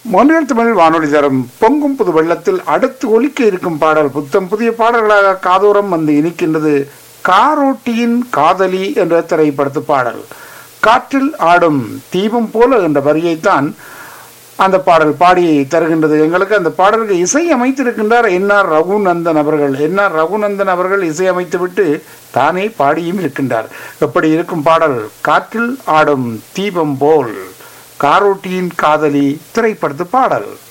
மொழியல் தமிழ் வானொலி தரும் பொங்கும் புது வெள்ளத்தில் அடுத்து ஒலிக்க இருக்கும் பாடல் புத்தம் புதிய பாடல்களாக காதோரம் வந்து இனிக்கின்றது காரோட்டியின் காதலி என்ற திரைப்படத்து பாடல் காற்றில் ஆடும் தீபம் போல என்ற வரியைத்தான் அந்த பாடல் பாடி தருகின்றது எங்களுக்கு அந்த பாடலுக்கு இசை அமைத்திருக்கின்றார் என்ஆர் ரகுநந்தன் அவர்கள் என்ஆர் ரகுநந்தன் அவர்கள் இசை அமைத்துவிட்டு தானே பாடியும் இருக்கின்றார் எப்படி இருக்கும் பாடல் காற்றில் ஆடும் தீபம் போல் காரோட்டியின் காதலி திரைப்படத்து பாடல்